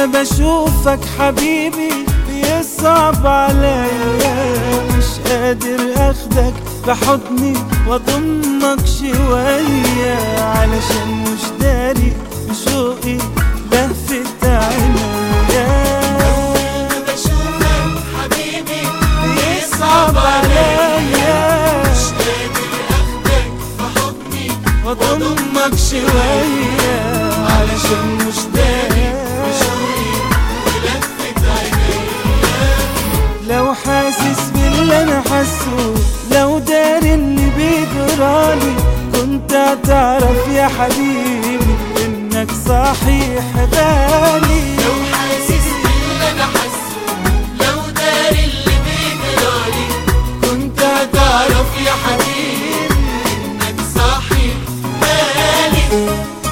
ما بشوفك حبيبي بيصعب عليا مش قادر اخدك بحضني واضمك شوية علشان مش داري بشوقي لفت عينيا بشوفك حبيبي بيصعب عليا مش قادر اخدك بحضني واضمك شوية علشان مش داري بشوقي ولفت عينيا لو حاسس باللي انا حاسه لو داري اللي بيجرالي كنت هتعرف يا حبيبي انك صحيح غالي لو حاسس باللي انا حاسه لو داري اللي بيجرالي كنت تعرف يا حبيبي انك صاحي بالي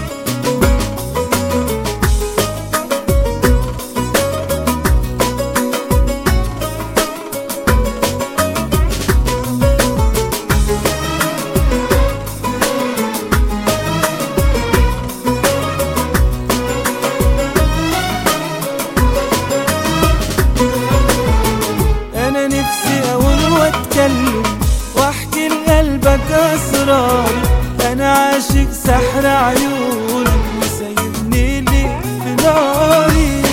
انا نفسي اقول واتكلم واحكي لقلبك اسراري انا عاشق سحر عيونك وسايبني لي في ناري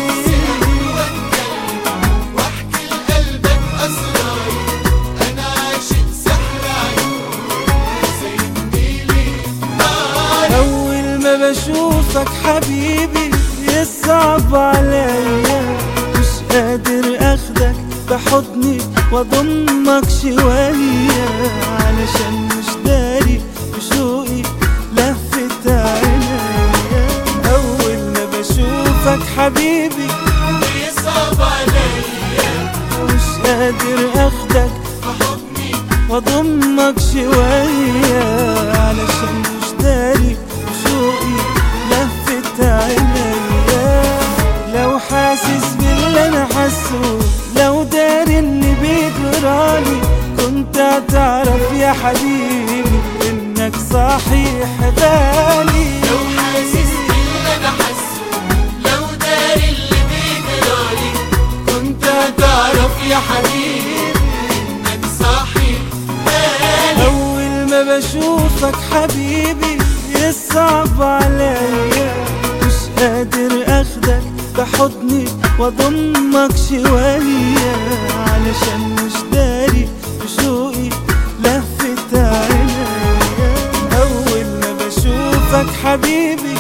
واحكي لقلبك اسراري انا عاشق سحر عيونك سايبني لي ناري اول ما بشوفك حبيبي يصعب عليا مش قادر اخدك بحضني واضمك شوية علشان مش داري بشوقي لفت عينيا اول ما بشوفك حبيبي بيصعب عليا مش قادر اخدك بحضني واضمك شوية علشان مش داري بشوقي لفت عينيا لو حاسس باللي انا حاسه لو داري اللي بيجرالي كنت هتعرف يا حبيبي انك صحيح غالي لو حاسس باللي انا حاسه لو داري اللي بيجرالي كنت هتعرف يا حبيبي انك صاحي بالي أول ما بشوفك حبيبي يصعب عليا مش قادر أخدك بحضني واضمك شوية علشان مش داري بشوقي لفت عينيا أول ما بشوفك حبيبي